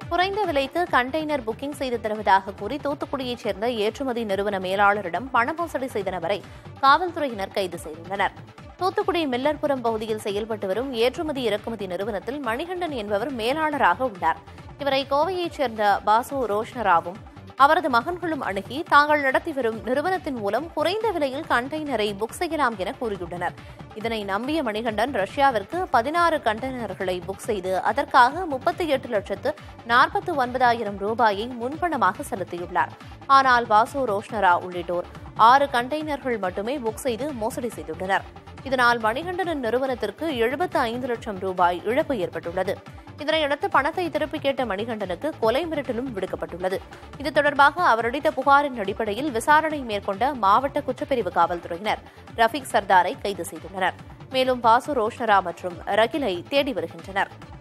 குறைந்த விலைக்கு container booking செய்து தருவதாக கூறி தூத்துக்குடியைச் சேர்ந்த ஏற்றுமதி நிறுவன மேலாளரிடம் பண மோசடி செய்த நபரை காவல்துறையினர் கைது செய்துள்ளனர் தூத்துக்குடி மில்லர்புரம் பகுதியில் செயல்பட்டு வரும் ஏற்றுமதி இறக்குமதி நிறுவனத்தில் மணிகண்டன் என்பவர் மேலாளராக உள்ளார் இவரை கோவையைச் சேர்ந்த பாசு ரோஷ்னராவும் அவரது மகன்களும் அணுகி தாங்கள் நடத்தி வரும் நிறுவனத்தின் மூலம் குறைந்த விலையில் கண்டெய்னரை புக் செய்யலாம் என கூறியுள்ளனர் இதனை நம்பிய மணிகண்டன் ரஷ்யாவிற்கு பதினாறு கண்டெய்னர்களை புக் செய்து அதற்காக முப்பத்தி எட்டு லட்சத்து நாற்பத்தி ஒன்பதாயிரம் ரூபாயை முன்பணமாக செலுத்தியுள்ளார் ஆனால் வாசு ரோஷ்னரா உள்ளிட்டோர் ஆறு கண்டெய்னர்கள் மட்டுமே புக் செய்து மோசடி செய்துள்ளனர் இதனால் மணிகண்டனின் நிறுவனத்திற்கு எழுபத்து ஐந்து லட்சம் ரூபாய் இழப்பு ஏற்பட்டுள்ளது இதனையடுத்து பணத்தை திருப்பிக் கேட்ட மணிகண்டனுக்கு கொலை மிரட்டலும் விடுக்கப்பட்டுள்ளது இது தொடர்பாக அவர் அளித்த புகாரின் அடிப்படையில் விசாரணை மேற்கொண்ட மாவட்ட குற்றப்பிரிவு காவல்துறையினர் ரஃபீக் சர்தாரை கைது செய்துள்ளனர் மேலும் பாசு ரோஷ்னரா மற்றும் ரகிலை தேடி வருகின்றனர்